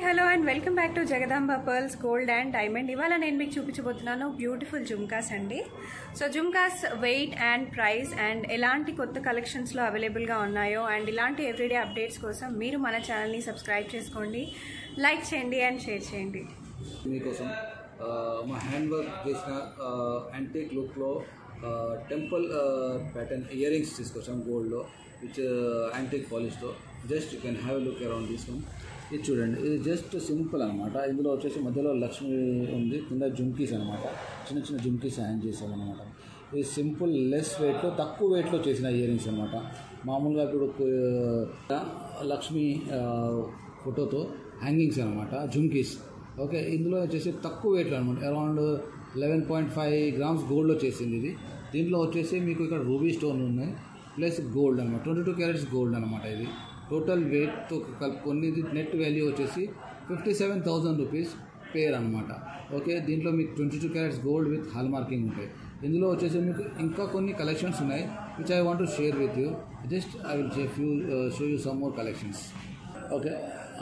hello and welcome back to Jagadamba pearls gold and diamond ఇవాళ నేను మీకు చూపించబోతున్నాను బ్యూటిఫుల్ జుమ్కాస్ అండి so jhumkas weight and price and ఎలాంటి కొత్త కలెక్షన్స్లో అవైలబుల్గా ఉన్నాయో అండ్ ఇలాంటి ఎవ్రీడే అప్డేట్స్ కోసం మీరు మన ఛానల్ని సబ్స్క్రైబ్ చేసుకోండి లైక్ చేయండి అండ్ షేర్ చేయండి మీకోసం ఆ, మా హ్యాండ్ వర్క్ చేసిన యాంటిక్ లుక్లో టెంపుల్ ప్యాటర్న్ ఇయర్ రింగ్స్ తీసుకొచ్చాం గోల్డ్లో విత్ యాంటిక్ పాలిష్తో just you can have look around this one ఇది చూడండి ఇది జస్ట్ సింపుల్ అనమాట ఇందులో వచ్చేసి మధ్యలో లక్ష్మి ఉంది కింద జుమ్కీస్ అనమాట చిన్న చిన్న జుమ్కీస్ హ్యాంగ్ చేసాం అనమాట ఇది సింపుల్ లెస్ వెయిట్లో తక్కువ వెయిట్లో చేసిన ఇయర్ రింగ్స్ అనమాట మామూలుగా ఇప్పుడు ఆ, లక్ష్మి ఆ, ఫోటోతో హ్యాంగింగ్స్ అనమాట జుమ్కీస్ ఓకే ఇందులో వచ్చేసి తక్కువ వెయిట్లో అనమాట around eleven point five grams గోల్డ్లో చేసింది ఇది దీంట్లో వచ్చేసి మీకు ఇక్కడ రూబీ స్టోన్ ఉన్నాయి ప్లస్ గోల్డ్ అనమాట ట్వంటీ టూ క్యారెట్స్ గోల్డ్ అనమాట ఇది టోటల్ వెయిట్తో కలుపుకొని ఇది నెట్ వాల్యూ వచ్చేసి fifty seven thousand rupees pair అనమాట ఓకే దీంట్లో మీకు twenty two carats gold with hallmarking ఉంటాయి ఇందులో వచ్చేసి మీకు ఇంకా కొన్ని కలెక్షన్స్ ఉన్నాయి which I want to share with you just I will few show you some more collections okay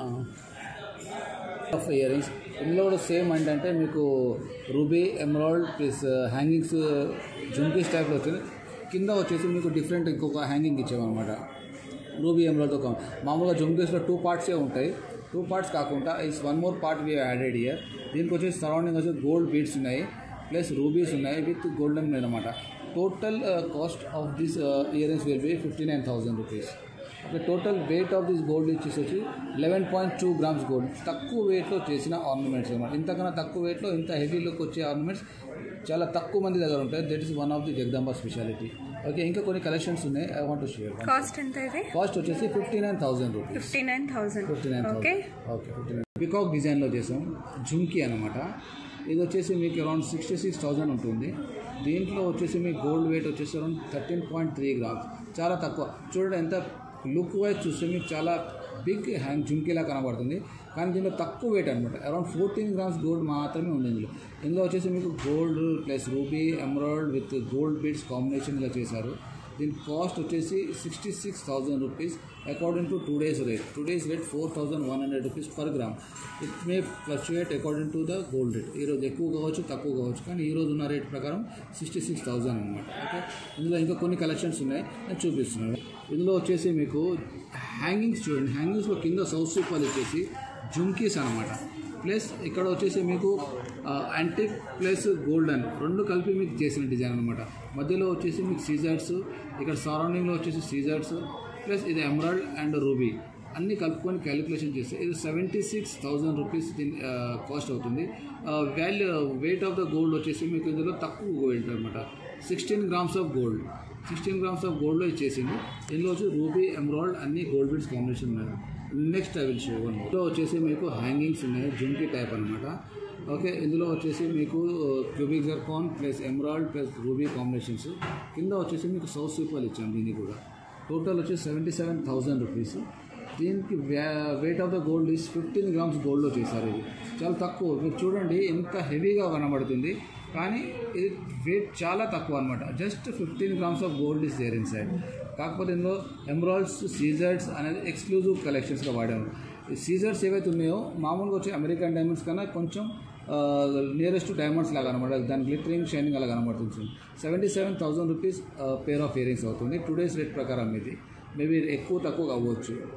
of ear rings ఇందులో కూడా సేమ్ ఏంటంటే మీకు ruby emerald plus hangings jhumkis టైప్లో వచ్చింది కింద వచ్చేసి మీకు డిఫరెంట్ ఇంకొక హ్యాంగింగ్ ఇచ్చామన్నమాట రూబీ ఎమరాల్డ్తో కా- మామూలుగా జుంకీస్లో టూ పార్ట్సే ఉంటాయి టూ పార్ట్స్ కాకుండా is one more part we added ear దీనికి వచ్చేసి సరౌండింగ్ వచ్చి గోల్డ్ బీడ్స్ ఉన్నాయి ప్లస్ రూబీస్ ఉన్నాయి విత్ గోల్డెన్ అనమాట total cost of this ear rings will be fifty nine thousand rupees okay total weight of this gold వచ్చేసి వచ్చి eleven point two grams gold తక్కువ వెయిట్లో చేసిన ఆర్నమెంట్స్ అనమాట ఇంతకన్నా తక్కువ వెయిట్లో ఇంత హెవీ లుక్ వచ్చే ఆర్నమెంట్స్ చాలా తక్కువ మంది దగ్గర ఉంటాయి that is one of the Jagadamba speciality okay ఇంకా కొన్ని కలెక్షన్స్ ఉన్నాయి I want to share cost ఎంత ఇది కాస్ట్ వచ్చేసి fifty nine thousand rupees fifty nine thousand fifty nine okay okay fifty nine peacock డిజైన్లో చేసాం జుంకీ అనమాట ఇది వచ్చేసి మీకు అరౌండ్ సిక్స్టీ సిక్స్ థౌజండ్ ఉంటుంది దీంట్లో వచ్చేసి మీకు గోల్డ్ వెయిట్ వచ్చేసి around thirteen point three grams చాలా తక్కువ చూడండి ఎంత లుక్ వైజ్ చూస్తే మీకు చాలా బిగ్ హ్యాంగ్ జుంకీలా కనబడుతుంది కానీ దీంట్లో తక్కువ వెయిట్ అనమాట అరౌండ్ ఫోర్టీన్ గ్రామ్స్ గోల్డ్ మాత్రమే ఉంది ఇందులో ఇందులో వచ్చేసి మీకు gold plus ruby emerald with gold beads combination ఇలా చేశారు దీని కాస్ట్ వచ్చేసి sixty six thousand rupees according to today's rate today's rate four thousand one hundred rupees per gram it may fluctuate according to the gold rate ఈరోజు ఎక్కువ కావచ్చు తక్కువ కావచ్చు కానీ ఈ రోజు ఉన్న రేట్ ప్రకారం సిక్స్టీ సిక్స్ థౌజండ్ అనమాట ఓకే ఇందులో ఇంకా కొన్ని కలెక్షన్స్ ఉన్నాయి నేను చూపిస్తున్నాను ఇందులో వచ్చేసి మీకు హ్యాంగింగ్స్ చూడండి హ్యాంగింగ్స్లో కింద సౌత్ సూపర్ వచ్చేసి జుంకీస్ అనమాట ప్లస్ ఇక్కడ వచ్చేసి మీకు యాంటిక్ ప్లస్ గోల్డెన్ రెండు కలిపి మీకు చేసిన డిజైన్ అనమాట మధ్యలో వచ్చేసి మీకు సీజర్స్ ఇక్కడ సరౌండింగ్లో వచ్చేసి సీజర్స్ ప్లస్ ఇది ఎమరాల్డ్ అండ్ రూబీ అన్ని కలుపుకొని క్యాలిక్యులేషన్ చేస్తే ఇది సెవెంటీ సిక్స్ థౌజండ్ రూపీస్ దీని కాస్ట్ అవుతుంది value weight of the gold వచ్చేసి మీకు ఇందులో తక్కువ గోల్డ్ అనమాట sixteen grams of gold sixteen grams of గోల్డ్లో ఇచ్చేసింది ఇందులో వచ్చి రూబీ ఎమరాల్డ్ అన్ని గోల్డ్ బీడ్స్ కాంబినేషన్ ఉన్నాయి next I will show one ఇందులో వచ్చేసి మీకు హ్యాంగింగ్స్ ఉన్నాయి జుంకీ టైప్ అనమాట ఓకే ఇందులో వచ్చేసి మీకు cubic zircon plus emerald plus ruby combinations కింద వచ్చేసి మీకు సౌత్ సూపర్ ఇచ్చాం దీన్ని కూడా టోటల్ వచ్చి సెవెంటీ సెవెన్ థౌజండ్ రూపీస్ దీనికి weight of the gold is fifteen grams గోల్డ్లో చేశారు ఇది చాలా తక్కువ మీరు చూడండి ఎంత హెవీగా కనబడుతుంది కానీ ఇది వెయిట్ చాలా తక్కువ అనమాట just fifteen grams of gold is there inside కాకపోతే ఇందులో ఎమరాల్డ్స్ సీజర్స్ అనేది ఎక్స్క్లూజివ్ కలెక్షన్స్గా వాడాము ఈ సీజర్స్ ఏవైతే ఉన్నాయో మామూలుగా వచ్చే అమెరికన్ డైమండ్స్ కన్నా కొంచెం నియరెస్ట్ డైమండ్స్ లాగా అనమాట దాని గ్లిటరింగ్ షైనింగ్ అలా కనబడుతుంది seventy seven thousand rupees pair of earrings అవుతుంది టూ డేస్ రేట్ ప్రకారం ఇది మేబీ ఎక్కువ తక్కువ అవ్వచ్చు